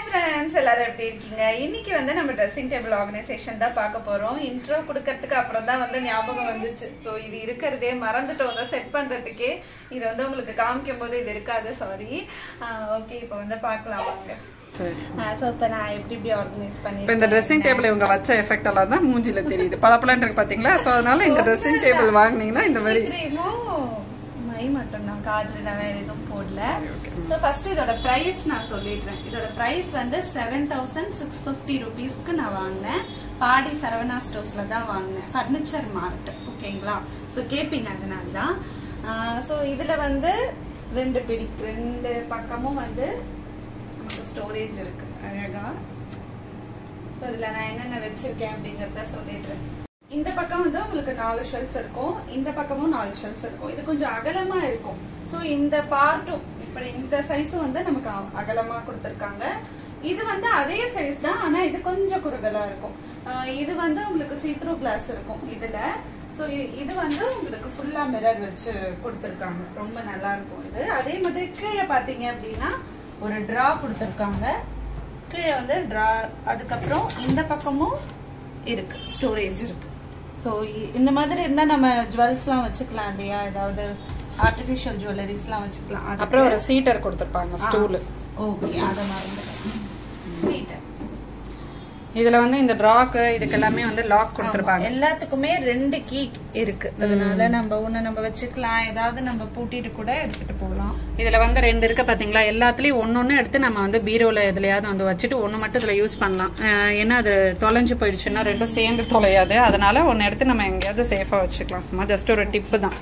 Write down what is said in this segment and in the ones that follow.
Friends எல்லாரும் எப்படி இருக்கீங்க இன்னைக்கு வந்து நம்ம ட்ரெஸ்ஸிங் டேபிள் ஆர்கனைசேஷன் தான் பார்க்க போறோம் இன்ட்ரோ கொடுக்கறதுக்கு அப்புறம் தான் வந்து ஞாபகம் வந்துச்சு ஸோ இது இருக்கிறதே மறந்துட்டோம் தான் செட் பண்றதுக்கே இது வந்து உங்களுக்கு காமிக்கும் போது இது இருக்காது சாரி ஓகே இப்போ வந்து பார்க்கலாம் வாங்க சரி ஸோ இப்போ நான் எப்படி எப்படி ஆர்கனைஸ் பண்ணி இப்போ இந்த ட்ரெஸ்ஸிங் டேபிள் இவங்க வச்ச எஃபெக்ட் எல்லாம் தான் மூஞ்சில தெரியுது பளபளன்னு இருக்கு பாத்தீங்களா சோ அதனால இந்த ட்ரெஸ்ஸிங் டேபிள் வாங்குனீங்கன்னா இந்த மாதிரி கிரீமும் மை மட்டும் தான் காஜல் நான் வேற எதுவும் போடல ஸோ ஃபர்ஸ்ட் இதோட ப்ரைஸ் நான் சொல்லிடுறேன் இதோட ப்ரைஸ் வந்து செவன் தௌசண்ட் சிக்ஸ் ஃபிஃப்டி ருபீஸ்க்கு நான் வாங்கினேன் பாடி சரவணா ஸ்டோர்ஸ்ல தான் வாங்கினேன் ஃபர்னிச்சர் மார்ட் ஓகேங்களா ஸோ கேட்பீங்க அதனால தான் ஸோ இதுல வந்து ரெண்டு பிடி ரெண்டு பக்கமும் வந்து நமக்கு ஸ்டோரேஜ் இருக்கு அழகா ஸோ இதுல நான் என்னென்ன வச்சிருக்கேன் அப்படிங்கறத சொல்லிடுறேன் இந்த பக்கம் வந்து உங்களுக்கு நாலு ஷெல்ஃப் இருக்கும் இந்த பக்கமும் நாலு ஷெல்ஃப் இருக்கும் இது கொஞ்சம் அகலமா இருக்கும் ஸோ இந்த பார்ட்டும் இப்படி இந்த சைஸும் வந்து நமக்கு அ- அகலமா கொடுத்துருக்காங்க இது வந்து அதே சைஸ் தான் ஆனா இது கொஞ்சம் குறுகலா இருக்கும் அஹ் இது வந்து உங்களுக்கு சீத்ரூ கிளாஸ் இருக்கும் இதுல ஸோ இது வந்து உங்களுக்கு ஃபுல்லா மிரர் வச்சு கொடுத்துருக்காங்க ரொம்ப நல்லா இருக்கும் இது அதே மாதிரி கீழே பாத்தீங்க அப்படின்னா ஒரு ட்ரா கொடுத்துருக்காங்க கீழே வந்து ட்ரா அதுக்கப்புறம் இந்த பக்கமும் இருக்கு ஸ்டோரேஜ் இருக்கு ஸோ இந்த மாதிரி இருந்தா நம்ம ஜுவல்ஸ்லாம் வச்சுக்கலாம் இல்லையா ஏதாவது ஆர்டிஃபிஷியல் ஜுவல்லரிஸ்லாம் வச்சுக்கலாம் அதுக்கு- அப்புறம் ஒரு சீட்டர் கொடுத்துருப்பாங்க ஸ்டூல் ஓகே அதை மறந்துட்டேன் சீட்டு இதுல வந்து இந்த ட்ராக்கு இதுக்கு எல்லாமே வந்து லாக் கொடுத்துருப்பாங்க எல்லாத்துக்குமே ரெண்டு கீ இருக்கு அதனால நம்ம ஒண்ணு நம்ம வச்சுக்கலாம் ஏதாவது நம்ம பூட்டிட்டு கூட எடுத்துட்டு போகலாம் இதுல வந்து ரெண்டு இருக்கு பாத்தீங்களா எல்லாத்துலயும் ஒன்னொன்னு எடுத்து நம்ம வந்து பீரோல எதுலயாவது வந்து வச்சுட்டு ஒண்ணு மட்டும் இதுல யூஸ் பண்ணலாம் அஹ் ஏன்னா அது தொலைஞ்சு போயிடுச்சுன்னா ரெண்டும் சேர்ந்து தொலையாது அதனால ஒன்னு எடுத்து நம்ம எங்கேயாவது சேஃபா வச்சுக்கலாம் சும்மா ஜஸ்ட் ஒரு டிப்பு தான்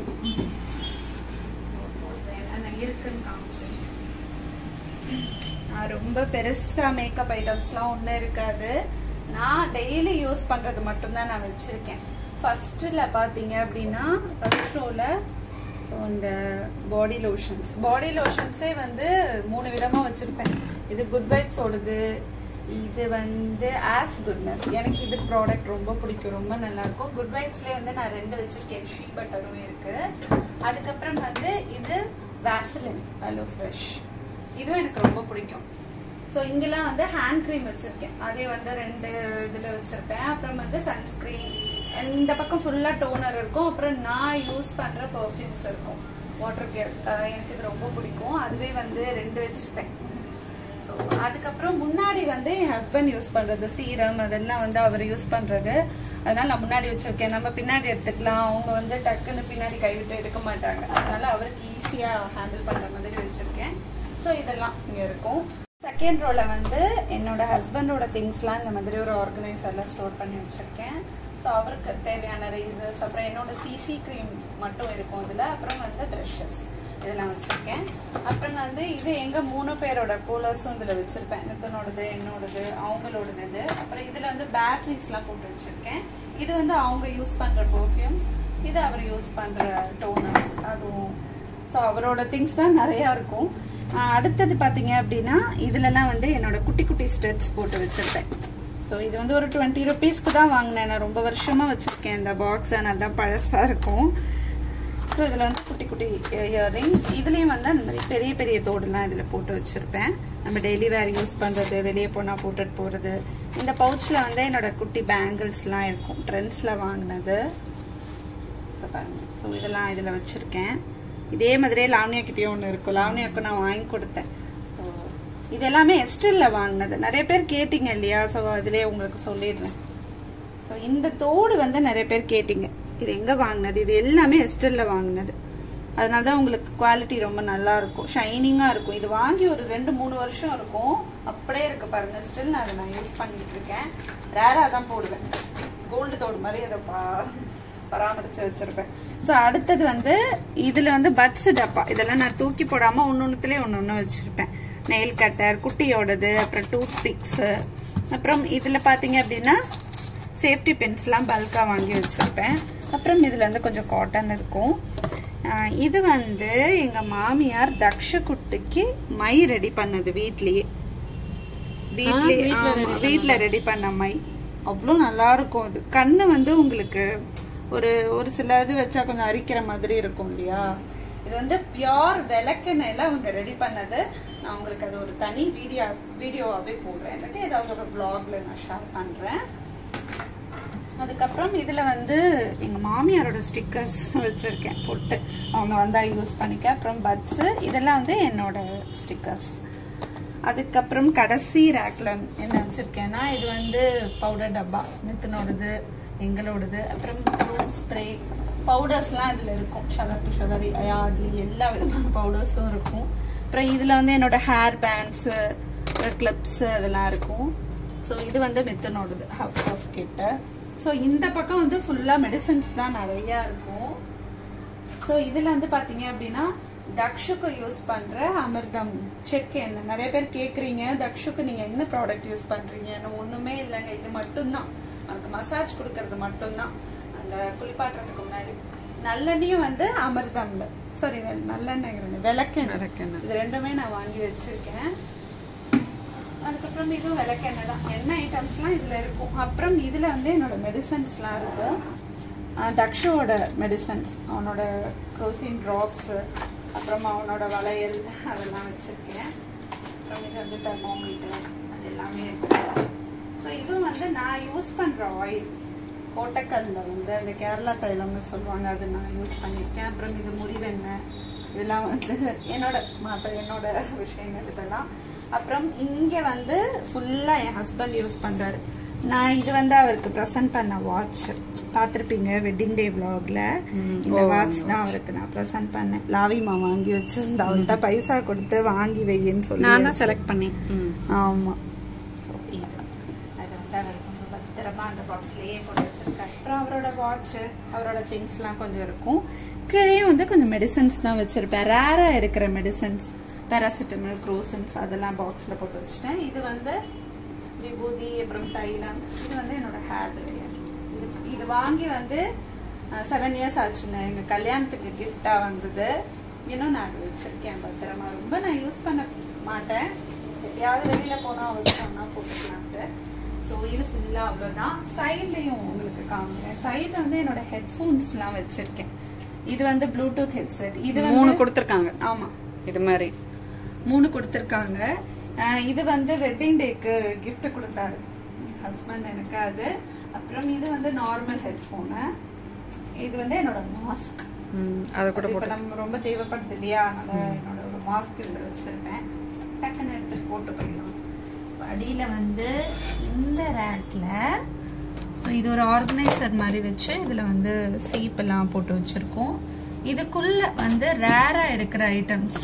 என்னென்ன இருக்குன்னு காமிச்சேன் நான் ரொம்ப பெருசா மேக்கப் ஐட்டம்ஸ்லாம் ஒன்றும் இருக்காது நான் டெய்லி யூஸ் பண்றது மட்டும்தான் நான் வச்சிருக்கேன் ஃபர்ஸ்ட்ல பாத்தீங்க அப்படின்னா ஷோல ஸோ இந்த பாடி லோஷன்ஸ் பாடி லோஷன்ஸே வந்து மூணு விதமா வச்சிருப்பேன் இது குட் வைப்ஸ் ஓடுது இது வந்து ஆப்ஸ் குட்னஸ் எனக்கு இது ப்ராடக்ட் ரொம்ப பிடிக்கும் ரொம்ப நல்லா இருக்கும் குட் வைப்ஸ்லேயே வந்து நான் ரெண்டு வச்சிருக்கேன் ஷீ பட்டரும் இருக்கு அதுக்கப்புறம் வந்து இது வேசலின் அலோ ஃப்ரெஷ் இதுவும் எனக்கு ரொம்ப பிடிக்கும் ஸோ இங்கெல்லாம் வந்து ஹேண்ட் க்ரீம் வச்சிருக்கேன் அதே வந்து ரெண்டு இதில் வச்சிருப்பேன் அப்புறம் வந்து சன்ஸ்கிரீன் இந்த பக்கம் ஃபுல்லாக டோனர் இருக்கும் அப்புறம் நான் யூஸ் பண்ணுற பர்ஃப்யூம்ஸ் இருக்கும் வாட்டர் கேர் எனக்கு இது ரொம்ப பிடிக்கும் அதுவே வந்து ரெண்டு வச்சிருப்பேன் ஸோ அதுக்கப்புறம் முன்னாடி வந்து என் ஹஸ்பண்ட் யூஸ் பண்றது சீரம் அதெல்லாம் வந்து அவர் யூஸ் பண்றது அதனால நான் முன்னாடி வச்சிருக்கேன் நம்ம பின்னாடி எடுத்துக்கலாம் அவங்க வந்து டக்குன்னு பின்னாடி கைவிட்டு எடுக்க மாட்டாங்க அதனால அவருக்கு ஈஸியா ஹேண்டில் பண்ற மாதிரி வச்சிருக்கேன் ஸோ இதெல்லாம் இங்க இருக்கும் செகண்ட் ரோல வந்து என்னோட ஹஸ்பண்டோட திங்ஸ்லாம் இந்த மாதிரி ஒரு ஆர்கனைசர்ல ஸ்டோர் பண்ணி வச்சிருக்கேன் ஸோ அவருக்கு தேவையான ரேசர்ஸ் அப்புறம் என்னோட சிசி க்ரீம் மட்டும் இருக்கும் இதுல அப்புறம் வந்து ப்ரஷஸ் இதெல்லாம் வச்சிருக்கேன் அப்புறம் வந்து இது எங்க மூணு பேரோட கூலர்ஸும் இதுல வச்சிருப்பேன் மித்தனோடது என்னோடது அவங்களோடது அப்புறம் இதுல வந்து பேட்டரிஸ்லாம் போட்டு வச்சிருக்கேன் இது வந்து அவங்க யூஸ் பண்ற பெர்ஃப்யூம்ஸ் இது அவர் யூஸ் பண்ற டோனர்ஸ் அதுவும் ஸோ அவரோட திங்ஸ் தான் நிறையா இருக்கும் ஆஹ் அடுத்தது பார்த்தீங்க அப்படின்னா இதுலலாம் வந்து என்னோட குட்டி குட்டி ஸ்டெட்ஸ் போட்டு வச்சிருப்பேன் ஸோ இது வந்து ஒரு டுவெண்ட்டி ருபீஸ்க்கு தான் வாங்கினேன் நான் ரொம்ப வருஷமா வச்சிருக்கேன் இந்த பாக்ஸ் அதனால தான் பழசா இருக்கும் ஸோ இதில் வந்து குட்டி குட்டி இயர்ரிங்ஸ் இதுலேயும் வந்து அந்த மாதிரி பெரிய பெரிய தோடுலாம் இதில் போட்டு வச்சுருப்பேன் நம்ம டெய்லி வேர் யூஸ் பண்ணுறது வெளியே போனால் போட்டுட்டு போகிறது இந்த பவுச்சில் வந்து என்னோட குட்டி பேங்கிள்ஸ்லாம் இருக்கும் ட்ரெண்ட்ஸில் வாங்கினது ஸோ பாருங்க ஸோ இதெல்லாம் இதில் வச்சுருக்கேன் இதே மாதிரியே லாவணியா கிட்டேயும் ஒன்று இருக்கும் லாவணியாக்கு நான் வாங்கி கொடுத்தேன் ஸோ இது எல்லாமே எஸ்டில்ல வாங்கினது நிறைய பேர் கேட்டிங்க இல்லையா ஸோ அதிலே உங்களுக்கு சொல்லிடுறேன் ஸோ இந்த தோடு வந்து நிறைய பேர் கேட்டிங்க இது எங்கே வாங்கினது இது எல்லாமே எஸ்டல்ல வாங்கினது அதனால தான் உங்களுக்கு குவாலிட்டி ரொம்ப நல்லா இருக்கும் ஷைனிங்காக இருக்கும் இது வாங்கி ஒரு ரெண்டு மூணு வருஷம் இருக்கும் அப்படியே இருக்கு பாருங்க ஸ்டில் நான் அதை நான் யூஸ் பண்ணிட்டு இருக்கேன் ரேராக தான் போடுவேன் கோல்டு தோடு மாதிரி அதை பா பராமரித்து வச்சுருப்பேன் ஸோ அடுத்தது வந்து இதில் வந்து பட்ஸ் டப்பா இதெல்லாம் நான் தூக்கி போடாமல் ஒன்று ஒன்றுத்துலேயே ஒன்று ஒன்று வச்சுருப்பேன் நெயில் கட்டர் குட்டியோடது அப்புறம் டூத் பிக்ஸு அப்புறம் இதில் பார்த்தீங்க அப்படின்னா சேஃப்டி பென்ஸ்லாம் பல்காக வாங்கி வச்சுருப்பேன் அப்புறம் இதில் வந்து கொஞ்சம் காட்டன் இருக்கும் ஆஹ் இது வந்து எங்கள் மாமியார் தக்ஷ குட்டிக்கு மை ரெடி பண்ணது வீட்லேயே வீட்லயே ஆமா, வீட்ல ரெடி பண்ண மை அவ்வளோ நல்லா இருக்கும் அது கண்ணு வந்து உங்களுக்கு ஒரு ஒரு சில இது வச்சா கொஞ்சம் அரிக்கிற மாதிரி இருக்கும் இல்லையா இது வந்து பியோர் விளக்கெண்ணெயில அவங்க ரெடி பண்ணது நான் உங்களுக்கு அது ஒரு தனி வீடியோ வீடியோவாகவே போடுறேன் இல்லாட்டி ஏதாவது ஒரு vlogல நான் ஷேர் பண்ணுறேன் அதுக்கப்புறம் இதில் வந்து எங்கள் மாமியாரோட ஸ்டிக்கர்ஸ் வச்சுருக்கேன் போட்டு அவங்க வந்தால் யூஸ் பண்ணிக்க அப்புறம் பட்ஸு இதெல்லாம் வந்து என்னோட ஸ்டிக்கர்ஸ் அதுக்கப்புறம் கடைசி ரேக்கில் என்ன வச்சுருக்கேன்னா இது வந்து பவுடர் டப்பா மித்தனோடது எங்களோடது அப்புறம் ரூம் ஸ்ப்ரே பவுடர்ஸ்லாம் இதில் இருக்கும் ஷலர் டு ஷலரி யார்ட்லி எல்லா விதமான பவுடர்ஸும் இருக்கும் அப்புறம் இதில் வந்து என்னோட ஹேர் பேண்ட்ஸு கிளிப்ஸு அதெல்லாம் இருக்கும் ஸோ இது வந்து மித்தனோடது ஹாஃப் ஹாஃப் கிட்ட ஸோ இந்த பக்கம் வந்து ஃபுல்லாக மெடிசன்ஸ் தான் நிறையா இருக்கும் ஸோ இதில் வந்து பார்த்தீங்க அப்படின்னா தக்ஷுக்கு யூஸ் பண்ணுற அமிர்தம் செக் என்ன நிறைய பேர் கேட்குறீங்க தக்ஷுக்கு நீங்கள் என்ன ப்ராடக்ட் யூஸ் பண்ணுறீங்கன்னு ஒன்றுமே இல்லைங்க இது மட்டும்தான் அதுக்கு மசாஜ் கொடுக்கறது மட்டும்தான் அந்த குளிப்பாட்டுறதுக்கு முன்னாடி நல்லெண்ணையும் வந்து அமிர்தம்ல சாரி நல்லெண்ணெய் விளக்கெண்ணெய் விளக்கெண்ணெய். இது ரெண்டுமே நான் வாங்கி வச்சிருக்கேன் அதுக்கப்புறம் இதுவும் விளக்கெண்ணெய் தான் எண்ணெய் ஐட்டம்ஸ்லாம் இதில் இருக்கும் அப்புறம் இதில் வந்து என்னோட மெடிசன்ஸ்லாம் இருக்கும் அஹ் தக்ஷோட மெடிசன்ஸ் அவனோட க்ரோசின் ட்ராப்ஸு அப்புறம் அவனோட வளையல் அதெல்லாம் வச்சுருக்கேன் அப்புறம் இது வந்து தெர்மோமீட்டர் அது எல்லாமே இருக்கு ஸோ இதுவும் வந்து நான் யூஸ் பண்ணுற ஆயில் கோட்டக்கல்ல வந்து அந்த கேரளா தைலம்னு சொல்லுவாங்க அது நான் யூஸ் பண்ணியிருக்கேன் அப்புறம் இது முறிவெண்ணெய் இதெல்லாம் வந்து என்னோட மாத்த என்னோட விஷயங்கள் இதெல்லாம் அப்புறம் இங்கே வந்து ஃபுல்லாக என் ஹஸ்பண்ட் யூஸ் பண்ணுறாரு நான் இது வந்து அவருக்கு ப்ரெசென்ட் பண்ண வாட்ச் பார்த்துருப்பீங்க வெட்டிங் டே vlogல இந்த வாட்ச் தான் அவருக்கு நான் ப்ரெசென்ட் பண்ணேன் லாவிமா வாங்கி வச்சிருந்தா அவள்கிட்ட பைசா கொடுத்து வாங்கி வையின்னு சொல்லி நான் தான் செலக்ட் பண்ணேன் ம். ஆமா ஸோ இது அது வந்து அவர் ரொம்ப பத்திரமா அந்த பாக்ஸ்லயே போட்டு வச்சிருக்காரு அப்புறம் அவரோட வாட்ச் அவரோட திங்ஸ்லாம் கொஞ்சம் இருக்கும் கீழே வந்து கொஞ்சம் மெடிசன்ஸ் தான் வச்சிருப்பேன் ரேரா எடுக்கிற மெடிசன்ஸ் பேராசிட்டமல் க்ரோசன்ஸ் அதெல்லாம் பாக்ஸ்ல போட்டு வச்சுட்டேன் இது வந்து விபூதி அப்புறம் தைலம் இது வந்து என்னோட ஹேர் ட்ரையர் இது இது வாங்கி வந்து செவன் இயர்ஸ் ஆச்சுங்க எங்க கல்யாணத்துக்கு gift-ஆ வந்தது இன்னும் நான் அதை வச்சிருக்கேன் பத்திரமா ரொம்ப நான் யூஸ் பண்ண மாட்டேன் எப்பயாவது வெளியில போனா அவசரம்னா போட்டுக்கலான்ட்டு ஸோ இது ஃபுல்லா அவ்வளோதான் சைட்லயும் உங்களுக்கு காமிக்கிறேன் சைட்ல வந்து என்னோட ஹெட்ஃபோன்ஸ்லாம் வச்சிருக்கேன் இது வந்து ப்ளூடூத் ஹெட்செட் இது வந்து மூணு கொடுத்துருக்காங்க ஆமா இது மாதிரி மூணு கொடுத்துருக்காங்க அஹ் இது வந்து வெட்டிங் டேக்கு gift கொடுத்தாரு ஹஸ்பண்ட் எனக்கு அது அப்புறம் இது வந்து நார்மல் ஹெட்ஃபோனு இது வந்து என்னோட மாஸ்க் ம், அதை கூட இப்போ நம்ம ரொம்ப தேவைப்படுது இல்லையா அதனால என்னோட ஒரு மாஸ்க் இதில் வச்சிருப்பேன் டக்குன்னு எடுத்துட்டு போட்டு போயிடலாம் இப்ப அடியில வந்து இந்த ரேக்ல ஸோ இது ஒரு ஆர்கனைசர் மாதிரி வச்சு இதுல வந்து சீப் எல்லாம் போட்டு வச்சிருக்கோம் இதுக்குள்ள வந்து ரேரா எடுக்கிற ஐட்டம்ஸ்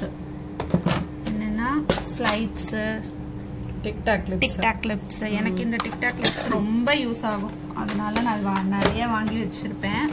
என்னன்னா slides TikTok clips TikTok clips எனக்கு இந்த டிக்டாக் கிளிப்ஸ் ரொம்ப யூஸ் ஆகும் அதனால நான் அது வா- நிறைய வாங்கி வச்சிருப்பேன்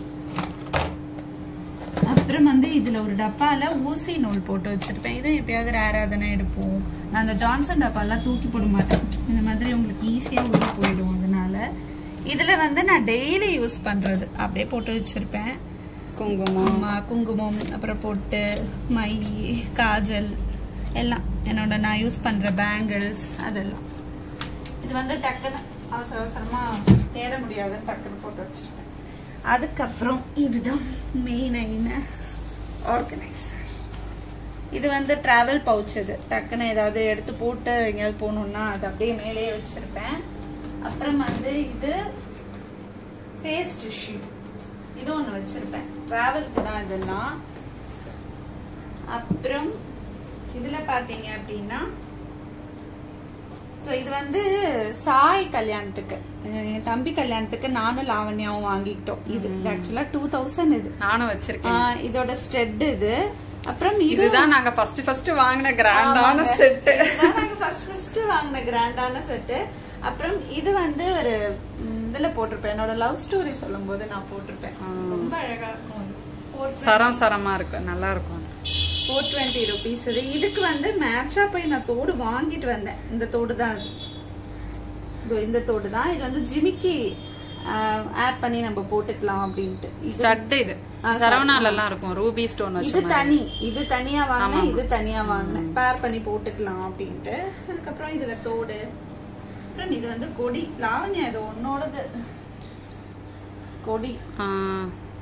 அப்புறம் வந்து இதுல ஒரு டப்பால ஊசி நூல் போட்டு வச்சிருப்பேன் இது எப்பயாவது ரேரா தானே எடுப்போம் நான் அந்த ஜான்சன் டப்பாலாம் தூக்கி போட மாட்டேன் இந்த மாதிரி உங்களுக்கு ஈஸியா உள்ள போயிடும் அதனால இதுல வந்து நான் டெய்லி யூஸ் பண்றது அப்படியே போட்டு வச்சிருப்பேன் குங்குமம் ஆமா, குங்குமம் அப்புறம் பொட்டு மை காஜல் எல்லாம் என்னோட நான் யூஸ் பண்ற பேங்கிள்ஸ் அதெல்லாம் இது வந்து டக்குன்னு அவசர அவசரமா தேட முடியாதுன்னு டக்குன்னு போட்டு வச்சிருக்கேன் அதுக்கப்புறம் இதுதான் மெயின் ஆர்கனைசர் இது வந்து டிராவல் பவுச் இது டக்குன்னு ஏதாவது எடுத்து போட்டு எங்கேயாவது போகணுன்னா அது அப்படியே மேலேயே வச்சிருப்பேன் அப்புறம் வந்து இது ஃபேஸ் டிஷ்யூ இது ஒன்று வச்சிருப்பேன் டிராவலுக்கு தான் இதெல்லாம் அப்புறம் இதுல பாத்தீங்க அப்படின்னா ஸோ இது வந்து சாய் கல்யாணத்துக்கு அஹ் என் தம்பி கல்யாணத்துக்கு நானும் லாவண்யாவும் வாங்கிக்கிட்டோம் இது ஆக்சுவலா டூ தௌசண்ட் இது நானும் வச்சிருக்கேன் ஆஹ் இதோட ஸ்டெட் இது அப்புறம் இது இதுதான் நாங்க ஃபர்ஸ்ட் ஃபர்ஸ்ட் வாங்கின கிராண்டான செட்டு இதுதான் நாங்க first first வாங்கின கிராண்டான செட்டு அப்புறம் இது வந்து ஒரு ம், இதுல போட்டிருப்பேன் என்னோட லவ் ஸ்டோரி சொல்லும் போது நான் போட்டிருப்பேன் ரொம்ப அழகா இருக்கும் அது ஃபோர் சரம் சரமா இருக்கு நல்லா இருக்கும் அது. ஃபோர் டுவெண்ட்டி ருபீஸ் இது இதுக்கு வந்து மேட்சா போய் நான் தோடு வாங்கிட்டு வந்தேன் இந்த தோடு தான் அது இதோ இந்த தோடு தான் இது வந்து ஜிமிக்கி ஆட் பண்ணி நம்ம போட்டுக்கலாம் அப்படின்ட்டு இது ஸ்டட் இது சரவணால எல்லாம் இருக்கும் ரூபி ஸ்டோன் இது வச்சு தனி இது தனியா வாங்கினேன் இது தனியா வாங்கினேன் பேர் பண்ணி போட்டுக்கலாம் அப்படின்ட்டு அதுக்கப்புறம் இதுல தோடு அப்புறம் இது வந்து கொடி லாவண்யா இது உன்னோடது கொடி ஆ.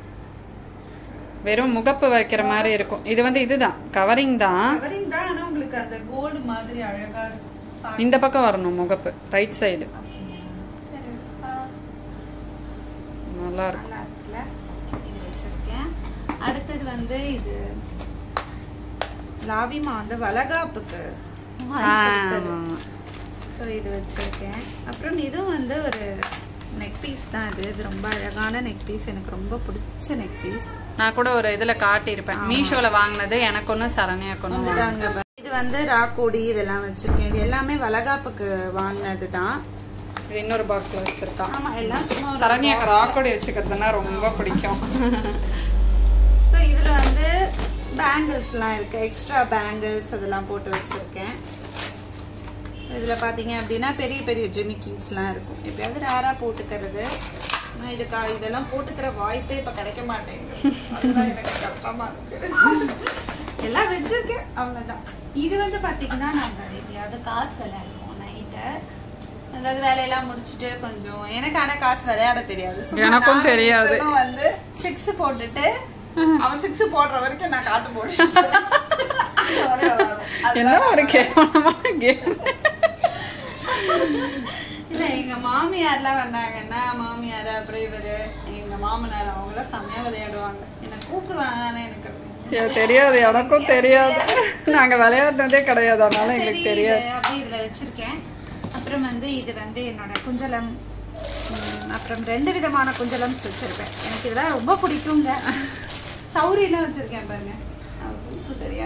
வெறும் முகப்பு வைக்கிற மாதிரி இருக்கும் இது வந்து இதுதான் கவரிங் தான் கவரிங் தான் ஆனா உங்களுக்கு உங்களுக்கு அந்த கோல்டு மாதிரி அழகா இருக்கும் பார்க்க. இந்த பக்கம் வரணும் முகப்பு ரைட் சைடு அப்படியா? சரி ஆ, நல்லா இருக்கும் நல்லா இருக்குல்ல இது வச்சிருக்கேன் அடுத்தது வந்து இது லாவிமா வந்து வளகாப்புக்கு வாங்கி கொடுத்தது. ஸோ இது வச்சிருக்கேன் அப்புறம் இதுவும் வந்து ஒரு நெக் பீஸ் தான் இது இது ரொம்ப அழகான நெக் பீஸ் எனக்கு ரொம்ப பிடிச்ச நெக் பீஸ் நான் கூட ஒரு இதுல காட்டியிருப்பேன் மீஷோல வாங்கினது எனக்கு ஒண்ணு சரண்யாக்கு ஒண்ணு இது வந்து ராக்கோடி இதெல்லாம் வச்சிருக்கேன் இது எல்லாமே வளகாப்புக்கு வாங்கினது தான் இது இன்னொரு பாக்ஸ்ல வச்சிருக்கான் ஆமா எல்லாம் சும்மா ஒரு சரண்யாக்கு ராக்கோடி வச்சுக்கிறதுனா ரொம்ப பிடிக்கும் ஸோ இதில் வந்து பேங்கிள்ஸ்லாம் இருக்குது எக்ஸ்ட்ரா பேங்கிள்ஸ் அதெல்லாம் போட்டு வச்சுருக்கேன் இதில் பார்த்தீங்க அப்படின்னா பெரிய பெரிய ஜிமிக்கீஸ்லாம் இருக்கும் எப்பயாவது ரேராக போட்டுக்கிறது ஆனால் இதுக்கா இதெல்லாம் போட்டுக்கிற வாய்ப்பே இப்போ கிடைக்க மாட்டேங்குது அதுதான் எனக்கு கஷ்டமாக இருக்குது எல்லாம் வச்சுருக்கேன் அவ்வளோதான் இது வந்து பார்த்தீங்கன்னா நாங்கள் எப்பயாவது காய்ச்சி விளையாடுவோம் நைட்டை அதாவது வேலையெல்லாம் முடிச்சுட்டு கொஞ்சம் எனக்கு ஆனா காய்ச்சி விளையாட தெரியாது சும்மா எனக்கும் நானும் தெரியாது. விக்ரமும் வந்து சிக்ஸ் போட்டுட்டு அவன் சிக்ஸ் போடுற வரைக்கும் நான் காட்டு போடுவேன் என்ன ஒரு கேவலமான கேம் இல்ல எங்க மாமியார்லாம் வந்தாங்கன்னா மாமியார் அப்புறம் இவரு எங்க மாமனார் அவங்க எல்லாம் செம்மையா விளையாடுவாங்க என்ன கூப்பிடுவாங்க ஆனா எனக்கு அது தெரியாது எனக்கும் தெரியாது நாங்க விளையாடுனதே கிடையாது அதனால எங்களுக்கு சரி, தெரியாது இது அப்படியே இதுல வச்சிருக்கேன் அப்புறம் வந்து இது வந்து என்னோட குஞ்சலம் உம், அப்புறம் ரெண்டு விதமான குஞ்சலம்ஸ் வச்சிருப்பேன் எனக்கு இதெல்லாம் ரொம்ப பிடிக்குங்க சௌரியெல்லாம் வச்சிருக்கேன் பாருங்க அது புதுசு சரியா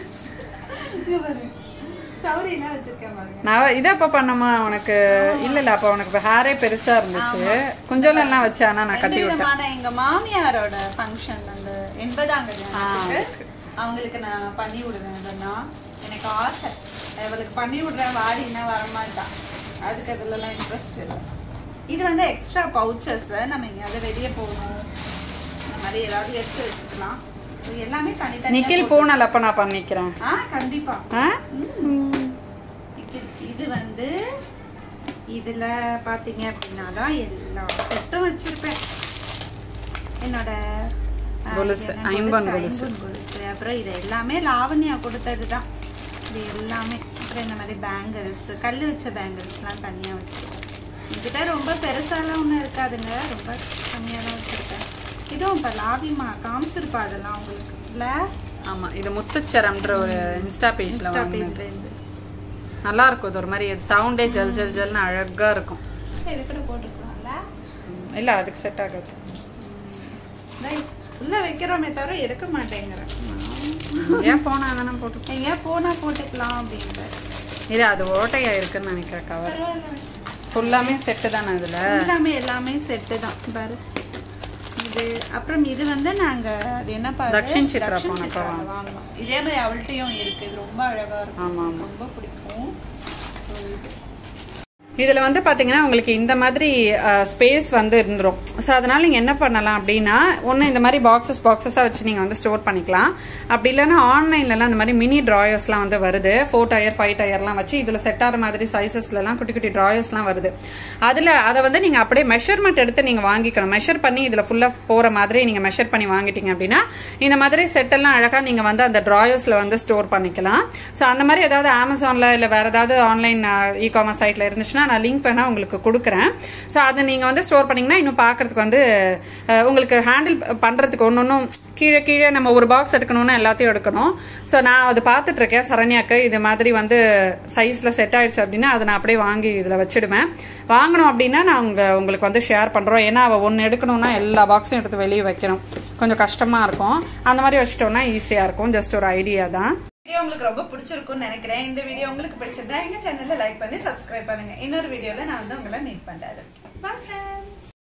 இங்க பாருங்க சௌரியெல்லாம் வச்சிருக்கேன் பாருங்க நான் இதை அப்ப பண்ணமா உனக்கு இல்ல இல்ல அப்ப உனக்கு ஹேரே பெருசா இருந்துச்சு குஞ்சலம் எல்லாம் வச்சு ஆனா நான் ரெண்டு கட்டி விட்டேன் விதமான எங்க மாமியாரோட ஃபங்க்ஷன் அந்த எண்பதாம் கல்யாணத்துக்கு அவங்களுக்கு நான் பண்ணி விடுவேன் அதெல்லாம் எனக்கு ஆசை அவளுக்கு பண்ணி விடுறேன் வாடினா வரமாட்டான் அதுக்கு அதுலலாம் இன்ட்ரெஸ்ட் இல்லை இது வந்து எக்ஸ்ட்ரா பவுச்சஸ் நம்ம எங்கேயாவது வெளியே போகணும் இந்த மாதிரி ஏதாவது எடுத்து வச்சுக்கலாம் இது எல்லாமே தனித்தனி நிக்கில் போனல அப்ப நான் பண்ணிக்கிறேன் ஆ கண்டிப்பா ஆ? இது- இது வந்து இதுல பாத்தீங்க அப்படின்னா தான் எல்லா செட்டும் வச்சிருப்பேன் என்னோட ஆ, கொலுசு, இது என்ன ஐம்பொன் கொலுசு, ஐம்பொன் கொலுசு அப்புறம் இது எல்லாமே லாவண்யா கொடுத்தது தான் இது எல்லாமே அப்புறம் இந்த மாதிரி பேங்கிள்ஸ் கல் வச்ச பேங்கிள்ஸ்லாம் தனியா வச்சிருக்கேன் என்கிட்ட ரொம்ப பெருசாலாம் ஒன்றும் இருக்காதுங்க ரொம்ப கம்மியாக தான் வச்சிருக்கேன் இதுவும் இப்போ லாவிமா காமிச்சிருப்பா அதெல்லாம் உங்களுக்கு இல்லை ஆமா இது முத்துச்சரம்ன்ற ஒரு இன்ஸ்டா பேஜ்ல இன்ஸ்டா வாங்கினது பேஜ்லேருந்து நல்லா இருக்கும் இது ஒரு மாதிரி சவுண்டே ஜல் ஜல் ஜல்னு அழகா இருக்கும் இது கூட போட்டுக்கலாம்ல ம், இல்ல அதுக்கு செட் ஆகாது டேய், உள்ள வைக்கிறோமே தவிர எடுக்க மாட்டேங்கிறேன் ஏன் போனா தானே போட்டு எங்கேயா போனா போட்டுக்கலாம் அப்படின்ற இது அது ஓட்டையா இருக்குன்னு நினைக்கிறேன் கவர் ஃபுல்லாமே செட்டு தானே இதுல எல்லாமே எல்லாமே செட்டு தான் பாரு இது அப்புறம் இது வந்து நாங்க அது என்ன பாரு தக்ஷின் சித்ரா தக்ஷின் போனப்ப சித்ரால வாங்கினோம் இதே மாதிரி அவள்கிட்டயும் இருக்கு இது ரொம்ப அழகா இருக்கும் ஆமா ஆமா ரொம்ப பிடிக்கும் So, இது. இதில் வந்து பார்த்தீங்கன்னா உங்களுக்கு இந்த மாதிரி ஸ்பேஸ் வந்து இருந்துரும் ஸோ அதனால் நீங்கள் என்ன பண்ணலாம் அப்படின்னா ஒன்று இந்த மாதிரி பாக்ஸஸ் பாக்ஸஸாக வச்சு நீங்கள் வந்து ஸ்டோர் பண்ணிக்கலாம் அப்படி இல்லைன்னா ஆன்லைன்லலாம் இந்த மாதிரி மினி ட்ராயர்ஸ்லாம் வந்து வருது ஃபோர் டயர் ஃபைவ் டயர்லாம் வச்சு இதில் செட் ஆகிற மாதிரி சைஸஸ்லலாம் குட்டி குட்டி ட்ராயர்ஸ்லாம் வருது அதில் அதை வந்து நீங்கள் அப்படியே மெஷர்மெண்ட் எடுத்து நீங்கள் வாங்கிக்கணும் மெஷர் பண்ணி இதில் ஃபுல்லாக போகிற மாதிரி நீங்கள் மெஷர் பண்ணி வாங்கிட்டீங்க அப்படின்னா இந்த மாதிரி செட்டெல்லாம் அழகாக நீங்கள் வந்து அந்த ட்ராயர்ஸில் வந்து ஸ்டோர் பண்ணிக்கலாம் ஸோ அந்த மாதிரி ஏதாவது அமேசானில் இல்லை வேறு ஏதாவது ஆன்லைன் இ காமர்ஸ் சைட்டில் இருந்துச்சுன்னா நான் லிங்க் வேணா உங்களுக்கு கொடுக்குறேன் ஸோ அதை நீங்கள் வந்து ஸ்டோர் பண்ணிங்கன்னா இன்னும் பார்க்கறதுக்கு வந்து அஹ், உங்களுக்கு ஹேண்டில் பண்ணுறதுக்கு ஒன்று ஒன்றும் கீழே கீழே நம்ம ஒரு பாக்ஸ் எடுக்கணும்னா எல்லாத்தையும் எடுக்கணும் ஸோ நான் அது பார்த்துட்டு இருக்கேன் சரண்யாக்கு இது மாதிரி வந்து சைஸில் செட் ஆயிடுச்சு அப்படின்னா அதை நான் அப்படியே வாங்கி இதில் வச்சிடுவேன் வாங்கணும் அப்படின்னா நான் உங்க உங்களுக்கு வந்து ஷேர் பண்ணுறோம் ஏன்னா அவள் ஒன்று எடுக்கணும்னா எல்லா பாக்ஸும் எடுத்து வெளியே வைக்கணும் கொஞ்சம் கஷ்டமாக இருக்கும் அந்த மாதிரி வச்சிட்டோம்னா ஈஸியாக இருக்கும் ஜஸ்ட் ஒரு ஐடியா தான் வீடியோ உங்களுக்கு ரொம்ப பிடிச்சிருக்கும்னு நினைக்கிறேன் இந்த வீடியோ உங்களுக்கு பிடிச்சிருந்தா எங்க சேனல்ல லைக் பண்ணி சப்ஸ்கிரைப் பண்ணுங்க இன்னொரு வீடியோல நான் வந்து உங்களை மீட் பண்றேன் பாய் ஃப்ரெண்ட்ஸ்